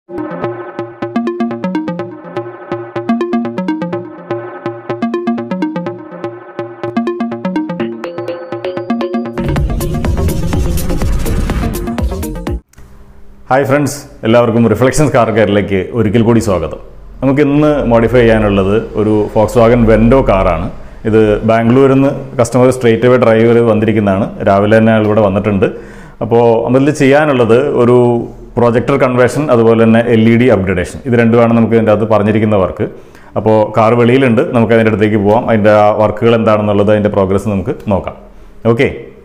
hi friends എല്ലാവർക്കും reflections car കെയറിലേക്ക് ഒരിക്കൽ കൂടി സ്വാഗതം നമുക്ക് ഇന്ന് മോഡിഫൈ ചെയ്യാനുള്ളത് ഒരു ഫോക്സ് വാഗൻ വെൻഡോ കാറാണ് ഇത് ബാംഗ്ലൂരിൽ നിന്ന് കസ്റ്റമർ സ്ട്രേറ്റ് അവേ ഡ്രൈവ് ചെയ്ത് വന്നിരിക്കുന്നതാണ് രാവിലെ തന്നെ അയാൾ ഇവിടെ വന്നിട്ടുണ്ട് അപ്പോൾ അതിൽ ചെയ്യാനുള്ളത് ഒരു പ്രൊജക്ടർ കൺവേർഷൻ അതുപോലെ തന്നെ എൽ ഇ ഡി അപ്ഗ്രഡേഷൻ ഇത് രണ്ടുമാണ് നമുക്ക് ഇതിൻ്റെ അകത്ത് പറഞ്ഞിരിക്കുന്ന വർക്ക് അപ്പോൾ കാർ വെളിയിലുണ്ട് നമുക്ക് അതിൻ്റെ അടുത്തേക്ക് പോവാം അതിൻ്റെ ആ വർക്കുകൾ എന്താണെന്നുള്ളത് അതിൻ്റെ പ്രോഗ്രസ് നമുക്ക് നോക്കാം ഓക്കെ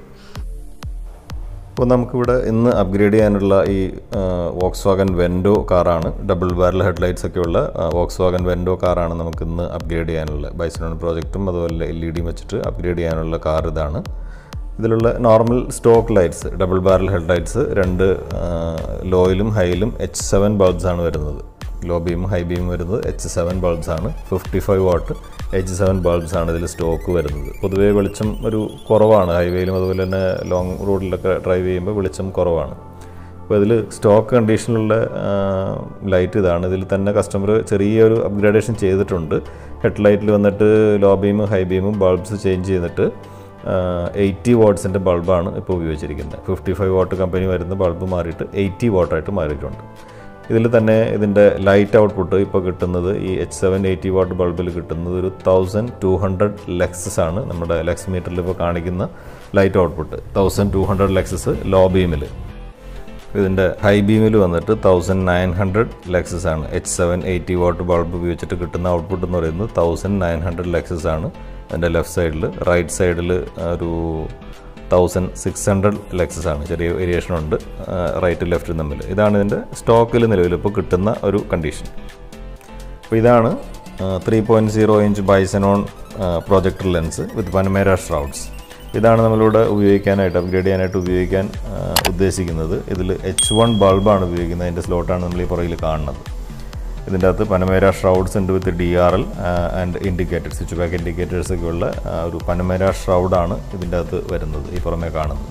അപ്പോൾ നമുക്കിവിടെ ഇന്ന് അപ്ഗ്രേഡ് ചെയ്യാനുള്ള ഈ വോക്സ് വാഗൻ വെൻഡോ കാറാണ് ഡബിൾ ബാരൽ ഹെഡ്ലൈറ്റ്സ് ഒക്കെയുള്ള വോക്സ് വാഗൻ വെൻഡോ കാറാണ് നമുക്ക് ഇന്ന് അപ്ഗ്രേഡ് ചെയ്യാനുള്ള ബൈസലോൺ പ്രോജക്റ്റും അതുപോലെ എൽ ഇ ഡിയും വെച്ചിട്ട് അപ്ഗ്രേഡ് ചെയ്യാനുള്ള കാർ ഇതാണ് ഇതിലുള്ള normal stock lights double barrel headlights രണ്ട് ലോയിലും ഹൈയിലും എച്ച് സെവൻ ബൾബ്സ് ആണ് വരുന്നത് ലോ ബീം ഹൈ ബീം വരുന്നത് എച്ച് സെവൻ ബൾബ്സ് ആണ് fifty five watt H seven bulbs ആണ് ഇതിൽ സ്റ്റോക്ക് വരുന്നത് പൊതുവേ വെളിച്ചം ഒരു കുറവാണ് ഹൈവേയിലും അതുപോലെ തന്നെ ലോങ് റോഡിലൊക്കെ ഡ്രൈവ് ചെയ്യുമ്പോൾ വെളിച്ചം കുറവാണ് അപ്പോൾ ഇതിൽ സ്റ്റോക്ക് കണ്ടീഷനിലുള്ള ലൈറ്റ് ഇതാണ് ഇതിൽ തന്നെ കസ്റ്റമർ ചെറിയൊരു അപ്ഗ്രേഡേഷൻ ചെയ്തിട്ടുണ്ട് ഹെഡ് ലൈറ്റിൽ വന്നിട്ട് ലോ ബീമും ഹൈ ബീമും ബൾബ്സ് ചേഞ്ച് ചെയ്തിട്ട് എയ്റ്റി വാട്ട്സിൻ്റെ ബൾബാണ് ഇപ്പോൾ ഉപയോഗിച്ചിരിക്കുന്നത് ഫിഫ്റ്റി ഫൈവ് വാട്ട് കമ്പനി വരുന്ന ബൾബ് മാറിയിട്ട് എയ്റ്റി വാട്ടായിട്ട് മാറിയിട്ടുണ്ട് ഇതിൽ തന്നെ ഇതിൻ്റെ ലൈറ്റ് ഔട്ട്പുട്ട് ഇപ്പോൾ കിട്ടുന്നത് ഈ എച്ച് സെവൻ എയ്റ്റി വാട്ട് ബൾബിൽ കിട്ടുന്നത് ഒരു തൗസൻഡ് ടു ഹൺഡ്രഡ് ലെക്സസ് ആണ് നമ്മുടെ ലെക്സ് മീറ്ററിൽ ഇപ്പോൾ കാണിക്കുന്ന light output thousand two hundred lux low ബീമിൽ ഇതിൻ്റെ ഹൈ ബീമിൽ വന്നിട്ട് തൗസൻഡ് നയൻ ഹൺഡ്രഡ് ലെക്സസ് ആണ് H seven eighty watt bulb ഉപയോഗിച്ചിട്ട് കിട്ടുന്ന ഔട്ട്പുട്ട് എന്ന് പറയുന്നത് തൗസൻഡ് നയൻ ഹൺഡ്രഡ് ലെക്സസ് ആണ് അതിൻ്റെ ലെഫ്റ്റ് സൈഡിൽ റൈറ്റ് സൈഡിൽ ഒരു തൗസൻഡ് സിക്സ് ഹൺഡ്രഡ് ലെക്സസ് ആണ് ചെറിയ വേരിയേഷൻ ഉണ്ട് റൈറ്റ് ലെഫ്റ്റ് തമ്മിൽ ഇതാണ് ഇതിൻ്റെ സ്റ്റോക്കിൽ നിലവിൽ ഇപ്പോൾ കിട്ടുന്ന ഒരു കണ്ടീഷൻ അപ്പോൾ ഇതാണ് three point zero inch bixenon projector lens with Panamera shrouds ഇതാണ് നമ്മളിവിടെ ഉപയോഗിക്കാനായിട്ട് അപ്ഗ്രേഡ് ചെയ്യാനായിട്ട് ഉപയോഗിക്കാൻ ഉദ്ദേശിക്കുന്നത് ഇതിൽ എച്ച് വൺ ബൾബാണ് ഉപയോഗിക്കുന്നത് അതിൻ്റെ സ്ലോട്ടാണ് നമ്മൾ ഈ പുറകിൽ കാണുന്നത് ഇതിൻ്റെ അകത്ത് പനമേര ഷ്രൗഡ്സ് ഉണ്ട് with D R L and indicators switch back indicators ഒക്കെ ഉള്ള ഒരു പനമേര ഷ്രൗഡാണ് ഇതിൻ്റെ അകത്ത് വരുന്നത് ഈ പുറമേ കാണുന്നത്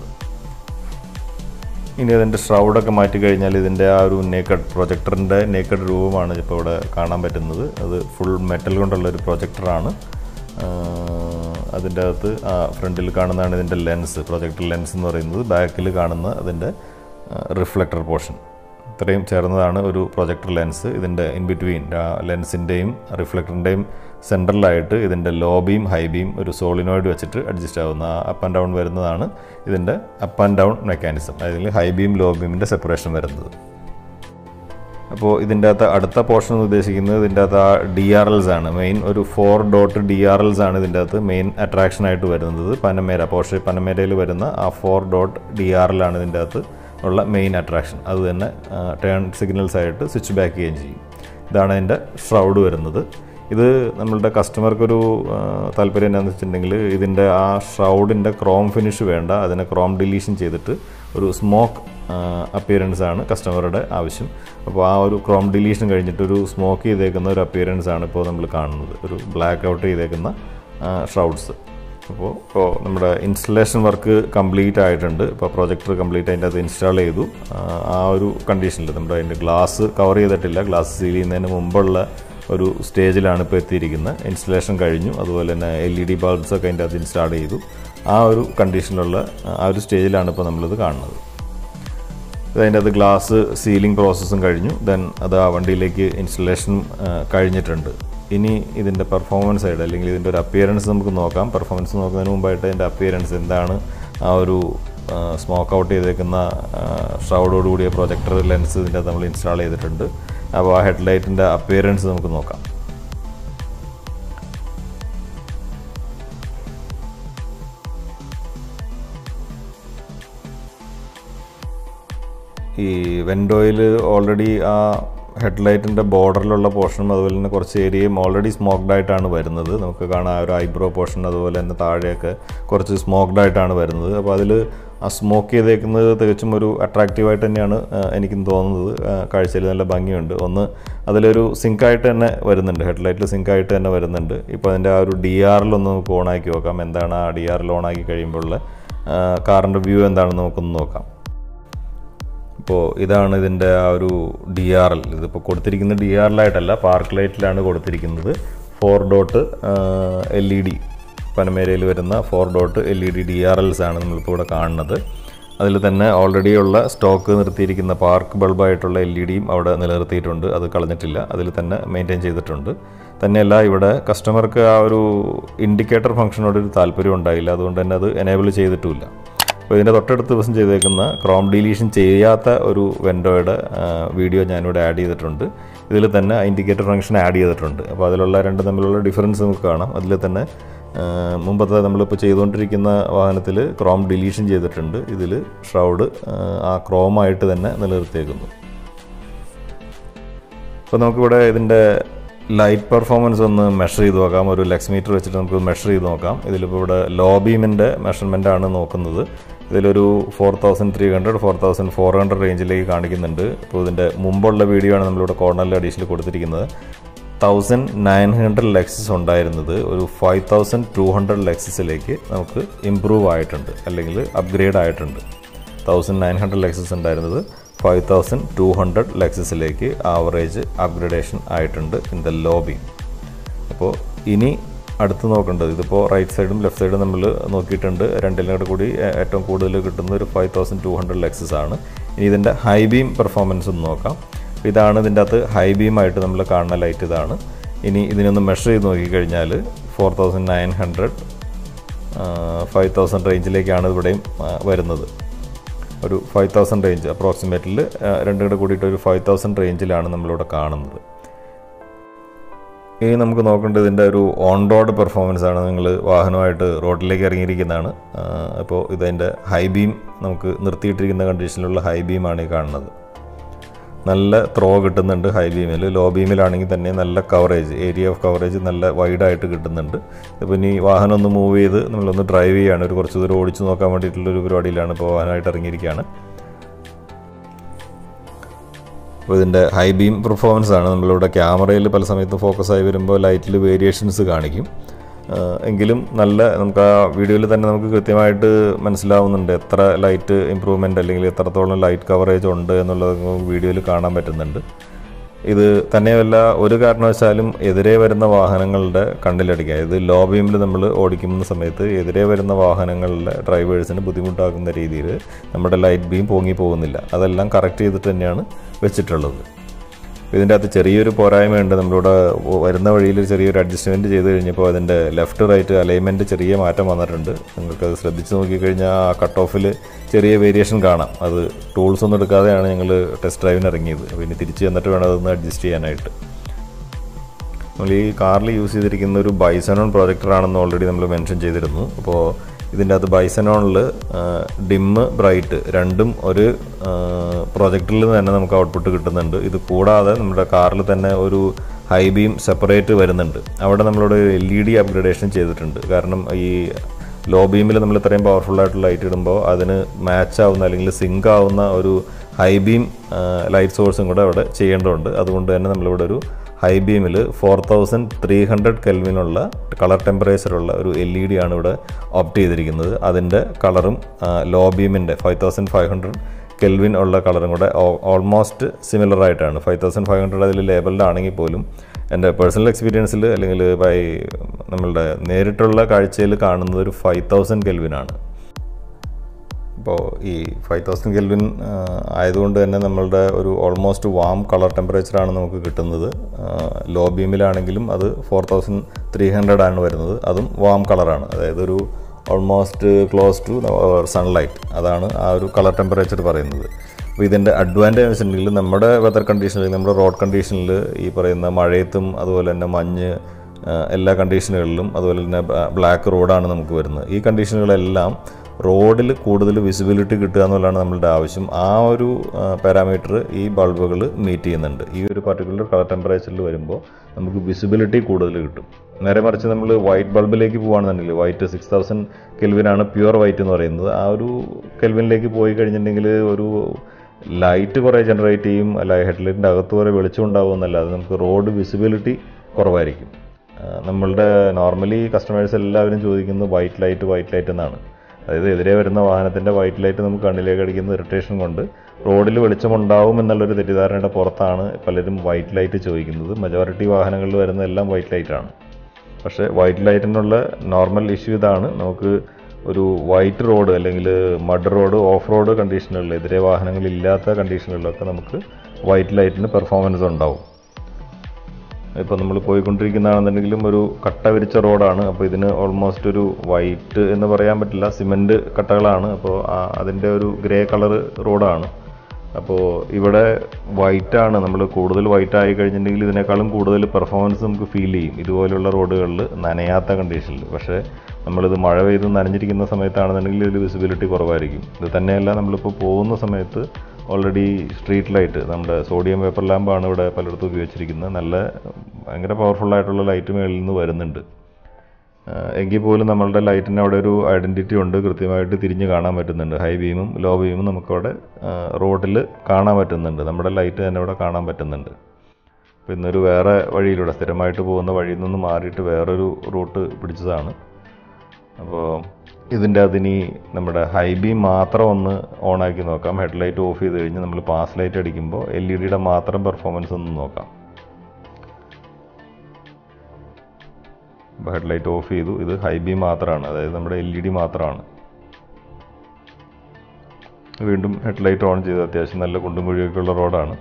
ഇനി അതിൻ്റെ ഷ്രൗഡൊക്കെ മാറ്റി കഴിഞ്ഞാൽ ഇതിൻ്റെ ആ ഒരു നേക്കഡ് പ്രൊജക്ടറിൻ്റെ നേക്കഡ് രൂപമാണ് ഇപ്പോൾ ഇവിടെ കാണാൻ പറ്റുന്നത് അത് ഫുൾ മെറ്റൽ കൊണ്ടുള്ള ഒരു പ്രൊജക്ടറാണ് അതിൻ്റെ അകത്ത് ആ ഫ്രണ്ടിൽ കാണുന്നതാണ് ഇതിൻ്റെ ലെൻസ് പ്രൊജക്ടർ ലെൻസ് എന്ന് പറയുന്നത് ബാക്കിൽ കാണുന്ന അതിൻ്റെ റിഫ്ലക്ടർ പോർഷൻ ഇത്രയും ചേർന്നതാണ് ഒരു പ്രൊജക്ടർ ലെൻസ് ഇതിൻ്റെ ഇൻ ബിറ്റ്വീൻ ലെൻസിൻ്റെയും റിഫ്ലക്ടറിൻ്റെയും സെൻട്രലായിട്ട് ഇതിൻ്റെ ലോ ബീം ഹൈ ബീം ഒരു സോളിനോയിഡ് വെച്ചിട്ട് അഡ്ജസ്റ്റ് ആവുന്ന അപ്പ് ആൻഡ് ഡൗൺ വരുന്നതാണ് ഇതിൻ്റെ അപ്പ് ആൻഡ് ഡൗൺ മെക്കാനിസം അതിൽ ഹൈ ബീം ലോ ബീമിൻ്റെ സെപ്പറേഷൻ വരുന്നത് അപ്പോൾ ഇതിൻ്റെ അകത്ത് അടുത്ത പോർഷൻ എന്ന് ഉദ്ദേശിക്കുന്നത് ഇതിൻ്റെ അകത്ത് ആ ഡി ആർ എൽസ് ആണ് മെയിൻ ഒരു four dot D R Ls ആണ് ഇതിൻ്റെ അകത്ത് മെയിൻ അട്രാക്ഷൻ ആയിട്ട് വരുന്നത് പനമേര പോർഷെ പനമേരയിൽ വരുന്ന ആ four dot D R L ആണ് ഇതിൻ്റെ അകത്ത് ഉള്ള മെയിൻ അട്രാക്ഷൻ അത് തന്നെ ടേൺ സിഗ്നൽസ് ആയിട്ട് സ്വിച്ച് ബാക്ക് ചെയ്യുകയും ചെയ്യും ഇതാണ് അതിൻ്റെ ഷ്രൗഡ് വരുന്നത് ഇത് നമ്മളുടെ കസ്റ്റമർക്കൊരു താല്പര്യം എന്താണെന്ന് വെച്ചിട്ടുണ്ടെങ്കിൽ ഇതിൻ്റെ ആ ഷ്രൗഡിൻ്റെ ക്രോം ഫിനിഷ് വേണ്ട അതിനെ ക്രോം ഡിലീഷൻ ചെയ്തിട്ട് ഒരു സ്മോക്ക് അപ്പിയറൻസ് ആണ് കസ്റ്റമറുടെ ആവശ്യം അപ്പോൾ ആ ഒരു ക്രോം ഡിലീഷൻ കഴിഞ്ഞിട്ട് ഒരു സ്മോക്ക് ചെയ്തേക്കുന്ന ഒരു അപ്പിയറൻസ് ആണ് ഇപ്പോൾ നമ്മൾ കാണുന്നത് ഒരു ബ്ലാക്ക് ഔട്ട് ചെയ്തേക്കുന്ന ഷ്രൗഡ്സ് അപ്പോൾ ഇപ്പോൾ നമ്മുടെ ഇൻസ്റ്റലേഷൻ വർക്ക് കംപ്ലീറ്റ് ആയിട്ടുണ്ട് ഇപ്പോൾ പ്രൊജക്ടർ കംപ്ലീറ്റ് അതിൻ്റെ അത് ഇൻസ്റ്റാൾ ചെയ്തു ആ ഒരു കണ്ടീഷനിൽ നമ്മുടെ അതിൻ്റെ ഗ്ലാസ് കവർ ചെയ്തിട്ടില്ല ഗ്ലാസ് സീൽ ചെയ്യുന്നതിന് മുമ്പുള്ള ഒരു സ്റ്റേജിലാണ് ഇപ്പോൾ എത്തിയിരിക്കുന്നത് ഇൻസ്റ്റലേഷൻ കഴിഞ്ഞു അതുപോലെ തന്നെ എൽ ഇ ഡി ബൾബ്സ് ഒക്കെ അതിൻ്റെ അത് ഇൻസ്റ്റാൾ ചെയ്തു ആ ഒരു കണ്ടീഷനിലുള്ള ആ ഒരു സ്റ്റേജിലാണ് ഇപ്പോൾ നമ്മളിത് കാണുന്നത് അതിൻ്റെ അത് ഗ്ലാസ് സീലിംഗ് പ്രോസസ്സും കഴിഞ്ഞു ദെൻ അത് ആ വണ്ടിയിലേക്ക് ഇൻസ്റ്റലേഷൻ കഴിഞ്ഞിട്ടുണ്ട് ഇനി ഇതിൻ്റെ പെർഫോമൻസ് സൈഡ് അല്ലെങ്കിൽ ഇതിൻ്റെ ഒരു അപ്പിയറൻസ് നമുക്ക് നോക്കാം പെർഫോമൻസ് നോക്കുന്നതിന് മുമ്പായിട്ട് ഇതിൻ്റെ അപ്പിയറൻസ് എന്താണ് ആ ഒരു സ്മോക്ക് ഔട്ട് ചെയ്തേക്കുന്ന ഷ്രൗഡോട് കൂടിയ പ്രൊജക്ടർ ലെൻസ് ഇതിൻ്റെ നമ്മൾ ഇൻസ്റ്റാൾ ചെയ്തിട്ടുണ്ട് അപ്പോൾ ആ ഹെഡ്ലൈറ്റിൻ്റെ അപ്പിയറൻസ് നമുക്ക് നോക്കാം ഈ വെൻഡോയിൽ ഓൾറെഡി ആ ഹെഡ്ലൈറ്റിൻ്റെ ബോർഡറിലുള്ള പോർഷനും അതുപോലെ തന്നെ കുറച്ച് ഏരിയയും ഓൾറെഡി സ്മോക്ഡ് ആയിട്ടാണ് വരുന്നത് നമുക്ക് കാണാം ആ ഒരു ഐബ്രോ പോർഷൻ അതുപോലെ തന്നെ താഴെയൊക്കെ കുറച്ച് സ്മോക്ഡ് ആയിട്ടാണ് വരുന്നത് അപ്പോൾ അതിൽ ആ സ്മോക്ക് ചെയ്തേക്കുന്നത് തികച്ചും ഒരു അട്രാക്റ്റീവായിട്ട് തന്നെയാണ് എനിക്കും തോന്നുന്നത് കാഴ്ചയിൽ നല്ല ഭംഗിയുണ്ട് ഒന്ന് അതിലൊരു സിങ്കായിട്ട് തന്നെ വരുന്നുണ്ട് ഹെഡ്ലൈറ്റിൽ സിങ്കായിട്ട് തന്നെ വരുന്നുണ്ട് ഇപ്പോൾ അതിൻ്റെ ആ ഒരു ഡി ആറിലൊന്ന് നമുക്ക് ഓണാക്കി നോക്കാം എന്താണ് ആ ഡി ആറിൽ ഓണാക്കി കഴിയുമ്പോഴുള്ള കാറിൻ്റെ വ്യൂ എന്താണെന്ന് നമുക്കൊന്ന് നോക്കാം അപ്പോൾ ഇതാണ് ഇതിൻ്റെ ആ ഒരു ഡി ആർ എൽ ഇതിപ്പോൾ കൊടുത്തിരിക്കുന്നത് ഡി ആർ എൽ ആയിട്ടല്ല പാർക്ക് ലൈറ്റിലാണ് കൊടുത്തിരിക്കുന്നത് four dot L E D പനമേരയിൽ വരുന്ന four dot L E D D R Ls ആണ് നമ്മളിപ്പോൾ ഇവിടെ കാണുന്നത് അതിൽ തന്നെ ഓൾറെഡി ഉള്ള സ്റ്റോക്ക് നിർത്തിയിരിക്കുന്ന പാർക്ക് ബൾബായിട്ടുള്ള എൽ ഇ ഡിയും അവിടെ നിലനിർത്തിയിട്ടുണ്ട് അത് കളഞ്ഞിട്ടില്ല അതിൽ തന്നെ മെയിൻറ്റെയിൻ ചെയ്തിട്ടുണ്ട് തന്നെയല്ല ഇവിടെ കസ്റ്റമർക്ക് ആ ഒരു ഇൻഡിക്കേറ്റർ ഫംഗ്ഷനോട് ഒരു താല്പര്യം ഉണ്ടായില്ല അതുകൊണ്ട് തന്നെ അത് എനേബിൾ ചെയ്തിട്ടുമില്ല അപ്പോൾ ഇതിൻ്റെ തൊട്ടടുത്ത ദിവസം ചെയ്തേക്കുന്ന ക്രോം ഡീലീഷൻ ചെയ്യാത്ത ഒരു വെൻഡോയുടെ വീഡിയോ ഞാനിവിടെ ആഡ് ചെയ്തിട്ടുണ്ട് ഇതിൽ തന്നെ ഇൻഡിക്കേറ്റർ ഫംഗ്ഷൻ ആഡ് ചെയ്തിട്ടുണ്ട് അപ്പോൾ അതിലുള്ള രണ്ട് തമ്മിലുള്ള ഡിഫറൻസ് നമുക്ക് കാണാം അതിൽ തന്നെ ആ, മുമ്പത്തെ നമ്മളിപ്പോൾ ചെയ്തുകൊണ്ടിരിക്കുന്ന വാഹനത്തിൽ ക്രോം ഡിലീഷൻ ചെയ്തിട്ടുണ്ട് ഇതിൽ ഷ്രൗഡ് ആ ക്രോമായിട്ട് തന്നെ നിലനിർത്തിയേക്കുന്നു അപ്പോൾ നമുക്കിവിടെ ഇതിൻ്റെ ലൈറ്റ് പെർഫോമൻസ് ഒന്ന് മെഷർ ചെയ്ത് നോക്കാം ഒരു ലെക്സ് മീറ്റർ വെച്ചിട്ട് നമുക്ക് മെഷർ ചെയ്ത് നോക്കാം ഇതിലിപ്പോൾ ഇവിടെ ലോ ബീമിൻ്റെ മെഷർമെൻ്റ് ആണ് നോക്കുന്നത് ഇതിലൊരു four thousand three hundred four thousand four hundred റേഞ്ചിലേക്ക് കാണിക്കുന്നുണ്ട് ഇപ്പോൾ ഇതിൻ്റെ മുമ്പുള്ള വീഡിയോ ആണ് നമ്മളിവിടെ കോർണറിൽ അഡീഷനിൽ കൊടുത്തിരിക്കുന്നത് തൗസൻഡ് നയൻ ഹൺഡ്രഡ് ലെക്സസ് ഉണ്ടായിരുന്നത് ഒരു ഫൈവ് തൗസൻഡ് ടു ഹൺഡ്രഡ് ലെക്സസിലേക്ക് നമുക്ക് ഇമ്പ്രൂവ് ആയിട്ടുണ്ട് അല്ലെങ്കിൽ അപ്ഗ്രേഡ് ആയിട്ടുണ്ട് തൗസൻഡ് നയൻ ഹൺഡ്രഡ് ലെക്സസ് ഉണ്ടായിരുന്നത് ഫൈവ് തൗസൻഡ് ടു ഹൺഡ്രഡ് ലെക്സസിലേക്ക് ആവറേജ് അപ്ഗ്രഡേഷൻ ആയിട്ടുണ്ട് ഇൻ ദ ലോബി അപ്പോൾ ഇനി അടുത്ത് നോക്കേണ്ടത് ഇതിപ്പോൾ റൈറ്റ് സൈഡും ലെഫ്റ്റ് സൈഡും നമ്മൾ നോക്കിയിട്ടുണ്ട് രണ്ടിലും കൂടെ കൂടി ഏ- ഏറ്റവും കൂടുതൽ കിട്ടുന്ന ഒരു five thousand two hundred lux ആണ് ഇനി ഇതിൻ്റെ ഹൈ ബീം പെർഫോമൻസ് ഒന്ന് നോക്കാം അപ്പോൾ ഇതാണ് ഇതിൻ്റെ അകത്ത് ഹൈ ബീമായിട്ട് നമ്മൾ കാണുന്ന ലൈറ്റ് ഇതാണ് ഇനി ഇതിനൊന്ന് മെഷർ ചെയ്ത് നോക്കിക്കഴിഞ്ഞാൽ four thousand nine hundred five thousand റേഞ്ചിലേക്കാണ് ഇവിടെയും ആ, വരുന്നത് ഒരു ഫൈവ് തൗസൻഡ് റേഞ്ച് അപ്രോക്സിമേറ്റ്ലി രണ്ടും കൂടെ കൂടിയിട്ട് ഒരു ഫൈവ് തൗസൻഡ് റേഞ്ചിലാണ് നമ്മളിവിടെ കാണുന്നത് ഇനി നമുക്ക് നോക്കേണ്ടത് ഇതിൻ്റെ ഒരു ഓൺ റോഡ് പെർഫോമൻസ് ആണ് നിങ്ങൾ വാഹനമായിട്ട് റോഡിലേക്ക് ഇറങ്ങിയിരിക്കുന്നതാണ് അപ്പോൾ ഇതിൻ്റെ ഹൈ ബീം നമുക്ക് നിർത്തിയിട്ടിരിക്കുന്ന കണ്ടീഷനിലുള്ള ഹൈ ബീമാണ് ഈ കാണുന്നത് നല്ല ത്രോ കിട്ടുന്നുണ്ട് ഹൈ ബീമിൽ ലോ ബീമിലാണെങ്കിൽ തന്നെ നല്ല കവറേജ് ഏരിയ ഓഫ് കവറേജ് നല്ല വൈഡായിട്ട് കിട്ടുന്നുണ്ട് ഇപ്പോൾ ഇനി വാഹനം ഒന്ന് മൂവ് ചെയ്ത് നമ്മളൊന്ന് ഡ്രൈവ് ചെയ്യുകയാണ് ഒരു കുറച്ച് ദൂരം ഓടിച്ച് നോക്കാൻ വേണ്ടിയിട്ടുള്ളൊരു പരിപാടിയിലാണ് ഇപ്പോൾ വാഹനമായിട്ട് ഇറങ്ങിയിരിക്കുകയാണ് അപ്പോൾ ഇതിൻ്റെ ഹൈ ബീം പെർഫോമൻസ് ആണ് നമ്മളിവിടെ ക്യാമറയിൽ പല സമയത്തും ഫോക്കസ് ആയി വരുമ്പോൾ ലൈറ്റിൽ വേരിയേഷൻസ് കാണിക്കും ആ, എങ്കിലും നല്ല നമുക്ക് ആ വീഡിയോയിൽ തന്നെ നമുക്ക് കൃത്യമായിട്ട് മനസ്സിലാവുന്നുണ്ട് എത്ര ലൈറ്റ് ഇമ്പ്രൂവ്മെൻ്റ് അല്ലെങ്കിൽ എത്രത്തോളം ലൈറ്റ് കവറേജ് ഉണ്ട് എന്നുള്ളത് നമുക്ക് വീഡിയോയിൽ കാണാൻ പറ്റുന്നുണ്ട് ഇത് തന്നെയല്ല ഒരു കാരണവശാലും എതിരെ വരുന്ന വാഹനങ്ങളുടെ കണ്ണിലടിക്കുക ഇത് ലോ ബീമിൽ നമ്മൾ ഓടിക്കുന്ന സമയത്ത് എതിരെ വരുന്ന വാഹനങ്ങളിലെ ഡ്രൈവേഴ്സിന് ബുദ്ധിമുട്ടാക്കുന്ന രീതിയിൽ നമ്മുടെ ലൈറ്റ് ബീം പൊങ്ങി പോകുന്നില്ല അതെല്ലാം കറക്റ്റ് ചെയ്തിട്ട് തന്നെയാണ് വെച്ചിട്ടുള്ളത് ഇതിൻ്റെ അകത്ത് ചെറിയൊരു പോരായ്മയുണ്ട് നമ്മളിവിടെ വരുന്ന വഴിയിൽ ചെറിയൊരു അഡ്ജസ്റ്റ്മെൻറ്റ് ചെയ്ത് കഴിഞ്ഞപ്പോൾ അതിൻ്റെ ലെഫ്റ്റ് റൈറ്റ് അലൈൻമെൻറ്റ് ചെറിയ മാറ്റം വന്നിട്ടുണ്ട് നിങ്ങൾക്കത് ശ്രദ്ധിച്ച് നോക്കിക്കഴിഞ്ഞാൽ ആ കട്ട് ഓഫിൽ ചെറിയ വേരിയേഷൻ കാണാം അത് ടൂൾസ് ഒന്നും എടുക്കാതെയാണ് ഞങ്ങൾ ടെസ്റ്റ് ഡ്രൈവിന് ഇറങ്ങിയത് അപ്പോൾ ഇനി തിരിച്ച് ചെന്നിട്ട് വേണം അതൊന്ന് അഡ്ജസ്റ്റ് ചെയ്യാനായിട്ട് നമ്മൾ ഈ കാറിൽ യൂസ് ചെയ്തിരിക്കുന്ന ഒരു ബൈസനോൺ പ്രൊജക്ടറാണെന്ന് ഓൾറെഡി നമ്മൾ മെൻഷൻ ചെയ്തിരുന്നു അപ്പോൾ ഇതിൻ്റെ അകത്ത് ബൈസനോണിൽ ഡിമ്മ് ബ്രൈറ്റ് രണ്ടും ഒരു പ്രൊജക്ടറിൽ തന്നെ നമുക്ക് ഔട്ട്പുട്ട് കിട്ടുന്നുണ്ട് ഇത് കൂടാതെ നമ്മുടെ കാറിൽ തന്നെ ഒരു ഹൈ ബീം സെപ്പറേറ്റ് വരുന്നുണ്ട് അവിടെ നമ്മളോട് എൽ ഇ ഡി അപ്ഗ്രഡേഷൻ ചെയ്തിട്ടുണ്ട് കാരണം ഈ ലോ ബീമിൽ നമ്മൾ ഇത്രയും പവർഫുൾ ആയിട്ടുള്ള ലൈറ്റ് ഇടുമ്പോൾ അതിന് മാച്ച് ആവുന്ന അല്ലെങ്കിൽ സിങ്ക് ആവുന്ന ഒരു ഹൈ ബീം ലൈറ്റ് സോഴ്സും കൂടെ അവിടെ ചെയ്യേണ്ടതുണ്ട് അതുകൊണ്ട് തന്നെ നമ്മളിവിടെ ഒരു ഹൈ ബീമിൽ ഫോർ തൗസൻഡ് ത്രീ ഹൺഡ്രഡ് കെൽവിനുള്ള കളർ ടെമ്പറേച്ചറുള്ള ഒരു എൽ ഇ ഡി ആണ് ഇവിടെ ഓപ്റ്റ് ചെയ്തിരിക്കുന്നത് അതിൻ്റെ കളറും ലോ ബീമിൻ്റെ five thousand five hundred kelvin ഉള്ള കളറും കൂടെ ഓൾമോസ്റ്റ് സിമിലർ ആയിട്ടാണ് ഫൈവ് തൗസൻഡ് ഫൈവ് ഹൺഡ്രഡ് അതിൽ ലേബിൾഡ് ആണെങ്കിൽ പോലും എൻ്റെ പേഴ്സണൽ എക്സ്പീരിയൻസിൽ അല്ലെങ്കിൽ ബൈ നമ്മളുടെ നേരിട്ടുള്ള കാഴ്ചയിൽ കാണുന്നത് ഒരു ഫൈവ് തൗസൻഡ് കെൽവിനാണ് ഇപ്പോൾ ഈ ഫൈവ് തൗസൻഡ് കെൽവിൻ ആയതുകൊണ്ട് തന്നെ നമ്മളുടെ ഒരു ഓൾമോസ്റ്റ് വാം കളർ ടെമ്പറേച്ചറാണ് നമുക്ക് കിട്ടുന്നത് ലോ ബീമിലാണെങ്കിലും അത് ഫോർ തൗസൻഡ് ത്രീ ഹൺഡ്രഡ് ആണ് വരുന്നത് അതും വാം കളറാണ് അതായത് ഒരു ഓൾമോസ്റ്റ് ക്ലോസ് ടു സൺലൈറ്റ് അതാണ് ആ ഒരു കളർ ടെമ്പറേച്ചർ പറയുന്നത് അപ്പോൾ ഇതിൻ്റെ അഡ്വാൻറ്റേജ് വെച്ചിട്ടുണ്ടെങ്കിൽ നമ്മുടെ വെതർ കണ്ടീഷനിൽ നമ്മുടെ റോഡ് കണ്ടീഷനിൽ ഈ പറയുന്ന മഴയത്തും അതുപോലെ തന്നെ മഞ്ഞ് ആ, എല്ലാ കണ്ടീഷനുകളിലും അതുപോലെ തന്നെ ബ്ലാക്ക് റോഡാണ് നമുക്ക് വരുന്നത് ഈ കണ്ടീഷനുകളെല്ലാം റോഡിൽ കൂടുതൽ വിസിബിലിറ്റി കിട്ടുക എന്നുള്ളതാണ് നമ്മളുടെ ആവശ്യം ആ ഒരു പാരാമീറ്റർ ഈ ബൾബുകൾ മീറ്റ് ചെയ്യുന്നുണ്ട് ഈ ഒരു പർട്ടിക്കുലർ കളർ ടെമ്പറേച്ചറിൽ വരുമ്പോൾ നമുക്ക് വിസിബിലിറ്റി കൂടുതൽ കിട്ടും നേരെ മറിച്ച് നമ്മൾ വൈറ്റ് ബൾബിലേക്ക് പോകുകയാണെന്നുണ്ടെങ്കിൽ വൈറ്റ് സിക്സ് തൗസൻഡ് കെൽവിനാണ് പ്യുവർ വൈറ്റ് എന്ന് പറയുന്നത് ആ ഒരു കെൽവിനിലേക്ക് പോയി കഴിഞ്ഞിട്ടുണ്ടെങ്കിൽ ഒരു ലൈറ്റ് കുറേ ജനറേറ്റ് ചെയ്യും അല്ല ഹെഡ്ലൈറ്റിൻ്റെ അകത്ത് കുറേ വെളിച്ചം ഉണ്ടാവും എന്നല്ലാതെ നമുക്ക് റോഡ് വിസിബിലിറ്റി കുറവായിരിക്കും ആ, നമ്മളുടെ നോർമലി കസ്റ്റമേഴ്സ് എല്ലാവരും ചോദിക്കുന്നത് വൈറ്റ് ലൈറ്റ് വൈറ്റ് ലൈറ്റ് എന്നാണ് അതായത് എതിരെ വരുന്ന വാഹനത്തിൻ്റെ വൈറ്റ് ലൈറ്റ് നമുക്ക് കണ്ണിലേക്ക് അടിക്കുന്ന ഇറിറ്റേഷൻ കൊണ്ട് റോഡിൽ വെളിച്ചമുണ്ടാവും എന്നുള്ളൊരു തെറ്റിദ്ധാരണയുടെ പുറത്താണ് പലരും വൈറ്റ് ലൈറ്റ് ചോദിക്കുന്നത് മജോറിറ്റി വാഹനങ്ങളിൽ വരുന്ന എല്ലാം വൈറ്റ് ലൈറ്റാണ് പക്ഷേ വൈറ്റ് ലൈറ്റിനുള്ള നോർമൽ ഇഷ്യൂ ഇതാണ് നമുക്ക് ഒരു വൈറ്റ് റോഡ് അല്ലെങ്കിൽ മഡ് റോഡ് ഓഫ് റോഡ് കണ്ടീഷനുകളിൽ എതിരെ വാഹനങ്ങളില്ലാത്ത കണ്ടീഷനുകളിലൊക്കെ നമുക്ക് വൈറ്റ് ലൈറ്റിന് പെർഫോമൻസ് ഉണ്ടാവും ഇപ്പോൾ നമ്മൾ പോയിക്കൊണ്ടിരിക്കുന്നതാണെന്നുണ്ടെങ്കിലും ഒരു കട്ട വിരിച്ച റോഡാണ് അപ്പോൾ ഇതിന് ഓൾമോസ്റ്റ് ഒരു വൈറ്റ് എന്ന് പറയാൻ പറ്റില്ല സിമൻറ്റ് കട്ടകളാണ് അപ്പോൾ അതിൻ്റെ ഒരു ഗ്രേ കളർ റോഡാണ് അപ്പോൾ ഇവിടെ വൈറ്റ് ആണ് നമ്മൾ കൂടുതൽ വൈറ്റ് ആയി കഴിഞ്ഞിട്ടുണ്ടെങ്കിൽ ഇതിനേക്കാളും കൂടുതൽ പെർഫോമൻസ് നമുക്ക് ഫീൽ ചെയ്യും ഇതുപോലുള്ള റോഡുകളിൽ നനയാത്ത കണ്ടീഷനിൽ പക്ഷേ നമ്മളിത് മഴ പെയ്ത് നനഞ്ഞിരിക്കുന്ന സമയത്താണെന്നുണ്ടെങ്കിൽ ഇതിൽ വിസിബിലിറ്റി കുറവായിരിക്കും ഇത് തന്നെയല്ല നമ്മളിപ്പോൾ പോകുന്ന സമയത്ത് ഓൾറെഡി സ്ട്രീറ്റ് ലൈറ്റ് നമ്മുടെ സോഡിയം പേപ്പർ ലാമ്പാണ് ഇവിടെ പലയിടത്തും ഉപയോഗിച്ചിരിക്കുന്നത് നല്ല ഭയങ്കര പവർഫുൾ ആയിട്ടുള്ള ലൈറ്റ് മേളിൽ നിന്ന് വരുന്നുണ്ട് ആഹ് എങ്കിൽ പോലും നമ്മളുടെ ലൈറ്റിന് അവിടെ ഒരു ഐഡൻറ്റിറ്റി ഉണ്ട് കൃത്യമായിട്ട് തിരിഞ്ഞ് കാണാൻ പറ്റുന്നുണ്ട് ഹൈ ബീമും ലോ ബീമും നമുക്കവിടെ റോഡിൽ കാണാൻ പറ്റുന്നുണ്ട് നമ്മുടെ ലൈറ്റ് തന്നെ അവിടെ കാണാൻ പറ്റുന്നുണ്ട് അപ്പോൾ ഇന്നൊരു വേറെ വഴിയിലൂടെ സ്ഥിരമായിട്ട് പോകുന്ന വഴിയിൽ നിന്ന് മാറിയിട്ട് വേറൊരു റൂട്ട് പിടിച്ചതാണ് അപ്പോൾ ഇതിൻ്റെ അതിനി നമ്മുടെ ഹൈ ബീം മാത്രം ഒന്ന് ഓണാക്കി നോക്കാം ഹെഡ്ലൈറ്റ് ഓഫ് ചെയ്ത് കഴിഞ്ഞ് നമ്മൾ പാസ് ലൈറ്റ് അടിക്കുമ്പോൾ എൽ ഇ ഡിയുടെ മാത്രം പെർഫോമൻസ് ഒന്ന് നോക്കാം ഹെഡ്ലൈറ്റ് ഓഫ് ചെയ്തു ഇത് ഹൈ ബീം മാത്രമാണ് അതായത് നമ്മുടെ എൽ ഇ ഡി മാത്രമാണ് വീണ്ടും ഹെഡ്ലൈറ്റ് ഓൺ ചെയ്ത് അത്യാവശ്യം നല്ല കുണ്ടും കുഴിയൊക്കെ ഉള്ള റോഡാണ്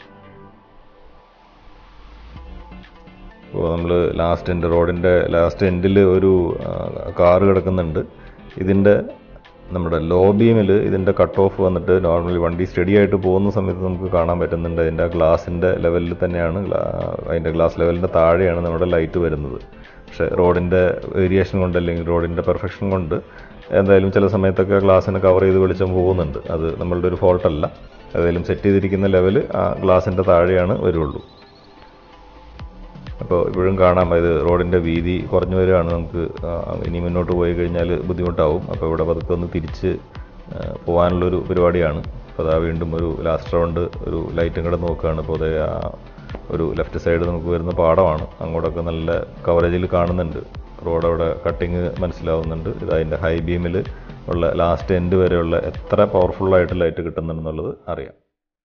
അപ്പോൾ നമ്മൾ ലാസ്റ്റ് എൻഡ് റോഡിൻ്റെ ലാസ്റ്റ് എൻഡിൽ ഒരു കാറ് കിടക്കുന്നുണ്ട് ഇതിൻ്റെ നമ്മുടെ ലോ ബീമിൽ ഇതിൻ്റെ കട്ട് ഓഫ് വന്നിട്ട് നോർമലി വണ്ടി സ്റ്റഡി ആയിട്ട് പോകുന്ന സമയത്ത് നമുക്ക് കാണാൻ പറ്റുന്നുണ്ട് അതിൻ്റെ ഗ്ലാസിൻ്റെ ലെവലിൽ തന്നെയാണ് ഗ്ലാ- അതിൻ്റെ ഗ്ലാസ് ലെവലിൻ്റെ താഴെയാണ് നമ്മുടെ ലൈറ്റ് വരുന്നത് പക്ഷേ റോഡിൻ്റെ വേരിയേഷൻ കൊണ്ട് അല്ലെങ്കിൽ റോഡിൻ്റെ പെർഫെക്ഷൻ കൊണ്ട് എന്തായാലും ചില സമയത്തൊക്കെ ഗ്ലാസ്സിന് കവർ ചെയ്ത് വെളിച്ചം പോകുന്നുണ്ട് അത് നമ്മളുടെ ഒരു ഫോൾട്ടല്ല ഏതായാലും സെറ്റ് ചെയ്തിരിക്കുന്ന ലെവൽ ആ ഗ്ലാസിൻ്റെ താഴെയാണ് വരുള്ളൂ അപ്പോൾ ഇപ്പോഴും കാണാം ഇത് റോഡിൻ്റെ വീതി കുറഞ്ഞു വരികയാണ് നമുക്ക് ആ, ഇനി മുന്നോട്ട് പോയി കഴിഞ്ഞാൽ ബുദ്ധിമുട്ടാവും അപ്പോൾ ഇവിടെ പതുക്കെ ഒന്ന് തിരിച്ച് ആ, പോകാനുള്ളൊരു പരിപാടിയാണ് അപ്പോൾ അതാ വീണ്ടും ഒരു ലാസ്റ്റ് റൗണ്ട് ഒരു ലൈറ്റും കൂടെ നോക്കുകയാണ് അപ്പോൾ അതേ ആ ഒരു ലെഫ്റ്റ് സൈഡ് നമുക്ക് വരുന്ന പാടമാണ് അങ്ങോട്ടൊക്കെ നല്ല കവറേജിൽ കാണുന്നുണ്ട് റോഡ് അവിടെ കട്ടിങ് മനസ്സിലാവുന്നുണ്ട് ഇത് അതിൻ്റെ ഹൈ ബീമിൽ ഉള്ള ലാസ്റ്റ് എൻഡ് വരെയുള്ള എത്ര പവർഫുള്ളായിട്ട് ലൈറ്റ് കിട്ടുന്നുണ്ടെന്നുള്ളത് അറിയാം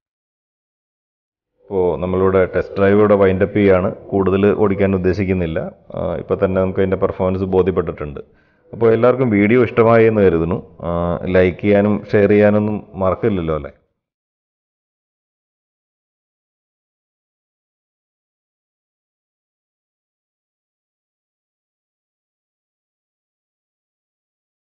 അപ്പോൾ നമ്മളിവിടെ ടെസ്റ്റ് ഡ്രൈവ് ഇവിടെ വൈൻഡപ്പ് ചെയ്യാണ് കൂടുതൽ ഓടിക്കാൻ ഉദ്ദേശിക്കുന്നില്ല ഇപ്പോൾ തന്നെ നമുക്ക് അതിൻ്റെ പെർഫോമൻസ് ബോധ്യപ്പെട്ടിട്ടുണ്ട് അപ്പോൾ എല്ലാവർക്കും വീഡിയോ ഇഷ്ടമായി എന്ന് കരുതുന്നു ലൈക്ക് ചെയ്യാനും ഷെയർ ചെയ്യാനൊന്നും മറക്കില്ലല്ലോ അല്ലേ